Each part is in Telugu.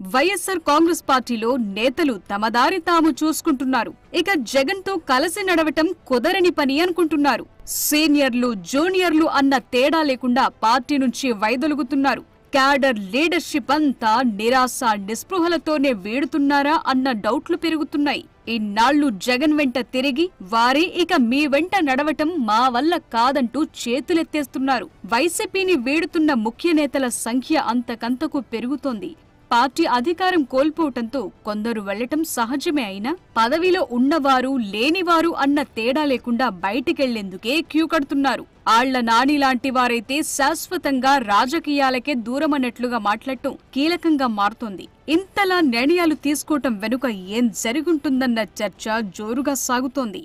వైఎస్ఆర్ కాంగ్రెస్ పార్టీలో నేతలు తమ దారి తాము చూసుకుంటున్నారు ఇక జగన్ తో కలిసి నడవటం కుదరని పని అనుకుంటున్నారు సీనియర్లు జూనియర్లు అన్న తేడా లేకుండా పార్టీ నుంచి వైదొలుగుతున్నారు క్యాడర్ లీడర్షిప్ అంతా నిరాశ నిస్పృహలతోనే వీడుతున్నారా అన్న డౌట్లు పెరుగుతున్నాయి ఇన్నాళ్లు జగన్ వెంట తిరిగి వారే ఇక మీ వెంట నడవటం మా వల్ల కాదంటూ చేతులెత్తేస్తున్నారు వైసీపీని వీడుతున్న ముఖ్య నేతల సంఖ్య అంతకంతకు పెరుగుతోంది పార్టీ అధికారం కోల్పోవటంతో కొందరు వెళ్లటం సహజమే అయినా పదవిలో ఉన్నవారు లేనివారు అన్న తేడా లేకుండా బయటికెళ్లేందుకే క్యూ కడుతున్నారు ఆళ్ల నాని లాంటి వారైతే శాశ్వతంగా రాజకీయాలకే దూరమన్నట్లుగా మాట్లాడటం కీలకంగా మారుతోంది ఇంతలా నిర్ణయాలు తీసుకోవటం వెనుక ఏం జరుగుంటుందన్న చర్చ జోరుగా సాగుతోంది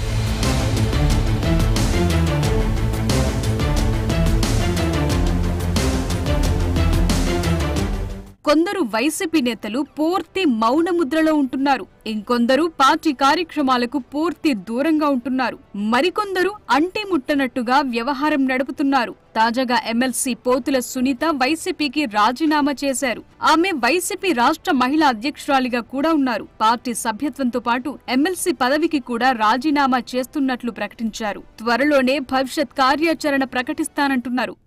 కొందరు వైసీపీ నేతలు పూర్తి మౌన ముద్రలో ఉంటున్నారు ఇంకొందరు పార్టీ కార్యక్రమాలకు పూర్తి దూరంగా ఉంటున్నారు మరికొందరు అంటి ముట్టనట్టుగా వ్యవహారం నడుపుతున్నారు తాజాగా ఎమ్మెల్సీ పోతుల సునీత వైసీపీకి రాజీనామా చేశారు ఆమె వైసీపీ రాష్ట్ర మహిళా అధ్యక్షురాలిగా కూడా ఉన్నారు పార్టీ సభ్యత్వంతో పాటు ఎమ్మెల్సీ పదవికి కూడా రాజీనామా చేస్తున్నట్లు ప్రకటించారు త్వరలోనే భవిష్యత్ కార్యాచరణ ప్రకటిస్తానంటున్నారు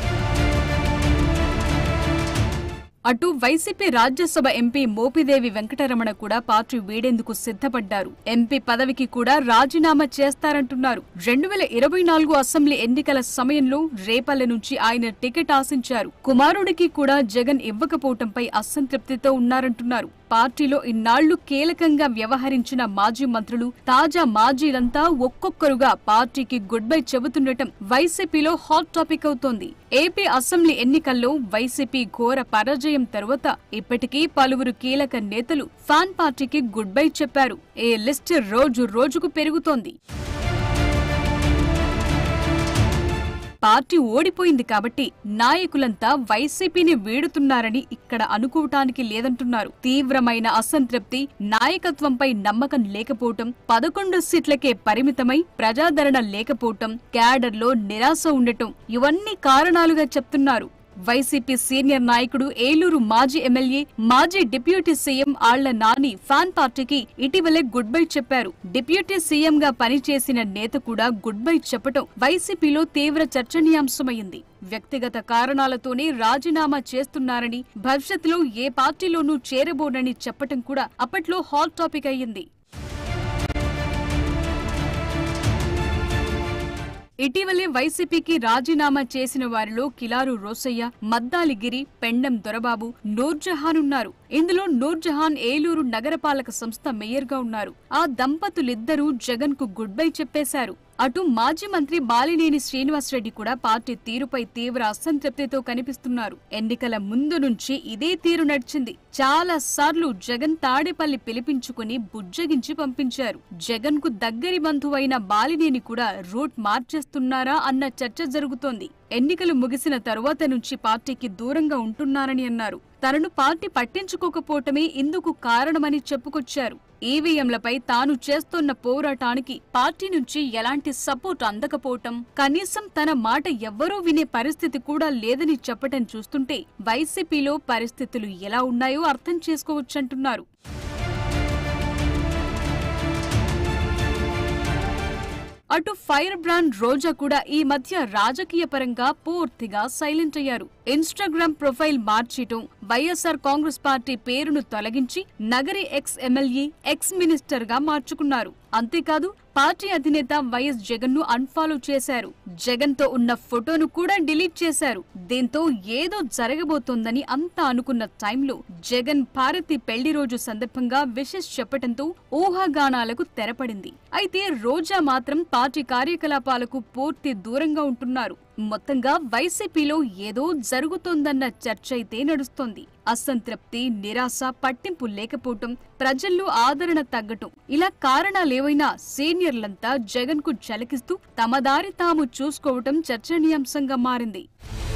అటు వైసీపీ రాజ్యసభ ఎంపీ మోపిదేవి వెంకటరమణ కూడా పార్టీ వీడేందుకు సిద్ధపడ్డారు ఎంపీ పదవికి కూడా రాజీనామా చేస్తారంటున్నారు రెండు వేల ఇరవై నాలుగు అసెంబ్లీ ఎన్నికల సమయంలో రేపల్లె నుంచి ఆయన టికెట్ ఆశించారు కుమారుడికి కూడా జగన్ ఇవ్వకపోవటంపై అసంతృప్తితో ఉన్నారంటున్నారు పార్టీలో ఇన్నాళ్లు కీలకంగా వ్యవహరించిన మాజీ మంత్రులు తాజా మాజీలంతా ఒక్కొక్కరుగా పార్టీకి గుడ్ బై చెబుతుండటం వైసీపీలో హాట్ టాపిక్ అవుతోంది ఏపీ అసెంబ్లీ ఎన్నికల్లో వైసీపీ ఘోర పరాజయం తరువాత ఇప్పటికీ పలువురు కీలక నేతలు ఫ్యాన్ పార్టీకి గుడ్ బై చెప్పారు ఈ లిస్ట్ రోజు రోజుకు పెరుగుతోంది పార్టీ ఓడిపోయింది కాబట్టి నాయకులంతా వైసీపీని వీడుతున్నారని ఇక్కడ అనుకోవటానికి లేదంటున్నారు తీవ్రమైన అసంతృప్తి నాయకత్వంపై నమ్మకం లేకపోవటం పదకొండు సీట్లకే పరిమితమై ప్రజాదరణ లేకపోవటం క్యాడర్లో నిరాశ ఉండటం ఇవన్నీ కారణాలుగా చెప్తున్నారు వైసీపీ సీనియర్ నాయకుడు ఏలూరు మాజీ ఎమ్మెల్యే మాజీ deputy CM Alla Nani fan పార్టీకి ఇటీవలే గుడ్ బై చెప్పారు డిప్యూటీ సీఎం గా పనిచేసిన నేత కూడా గుడ్ బై చెప్పటం వైసీపీలో తీవ్ర చర్చనీయాంశమైంది వ్యక్తిగత కారణాలతోనే రాజీనామా చేస్తున్నారని భవిష్యత్తులో ఏ పార్టీలోనూ చేరబోనని చెప్పటం కూడా అప్పట్లో హాట్ టాపిక్ అయ్యింది ఇటీవలే వైసీపీకి రాజీనామా చేసిన వారిలో కిలారు రోసయ్య మద్దాలిగిరి పెండెం దొరబాబు నూర్జహాన్ ఉన్నారు ఇందులో నూర్జహాన్ ఏలూరు నగరపాలక సంస్థ మేయర్గా ఉన్నారు ఆ దంపతులిద్దరూ జగన్ కు గుడ్ బై చెప్పేశారు అటు మాజీ మంత్రి బాలినేని శ్రీనివాసరెడ్డి కూడా పార్టీ తీరుపై తీవ్ర అసంతృప్తితో కనిపిస్తున్నారు ఎన్నికల ముందు నుంచి ఇదే తీరు నడిచింది చాలా సార్లు జగన్ తాడేపల్లి పిలిపించుకుని బుజ్జగించి పంపించారు జగన్ కు దగ్గరి బంధువైన బాలినేని కూడా రూట్ మార్చేస్తున్నారా అన్న చర్చ జరుగుతోంది ఎన్నికలు ముగిసిన తరువాత నుంచి పార్టీకి దూరంగా ఉంటున్నారని అన్నారు తనను పార్టీ పట్టించుకోకపోవటమే ఇందుకు కారణమని చెప్పుకొచ్చారు ఈవీఎంలపై తాను చేస్తున్న పోరాటానికి పార్టీ నుంచి ఎలాంటి సపోర్ట్ అందకపోవటం కనీసం తన మాట ఎవ్వరూ వినే పరిస్థితి కూడా లేదని చెప్పటం చూస్తుంటే వైసీపీలో పరిస్థితులు ఎలా ఉన్నాయో అర్థం చేసుకోవచ్చంటున్నారు అటు ఫైర్ బ్రాండ్ రోజా కూడా ఈ మధ్య రాజకీయ పరంగా పూర్తిగా సైలెంట్ అయ్యారు ఇన్స్టాగ్రామ్ ప్రొఫైల్ మార్చేయటం వైఎస్ఆర్ కాంగ్రెస్ పార్టీ పేరును తొలగించి Nagari ex MLA ex minister గా మార్చుకున్నారు అంతేకాదు పార్టీ అధినేత వైఎస్ జగన్ ను అన్ఫాలో చేశారు జగన్ తో ఉన్న ఫోటోను కూడా డిలీట్ చేశారు దీంతో ఏదో జరగబోతోందని అంతా అనుకున్న టైంలో జగన్ భారతి పెళ్లి రోజు సందర్భంగా విషెస్ చెప్పటంతో ఊహాగానాలకు తెరపడింది అయితే రోజా మాత్రం పార్టీ కార్యకలాపాలకు పూర్తి దూరంగా ఉంటున్నారు మొత్తంగా వైసీపీలో ఏదో జరుగుతోందన్న చర్చ అయితే నడుస్తోంది అసంతృప్తి నిరాశ పట్టింపు లేకపోవటం ప్రజల్లో ఆదరణ తగ్గటం ఇలా కారణాలేవైనా సీనియర్లంతా జగన్ కు చలకిస్తూ తమ దారి తాము చూసుకోవటం చర్చనీయాంశంగా మారింది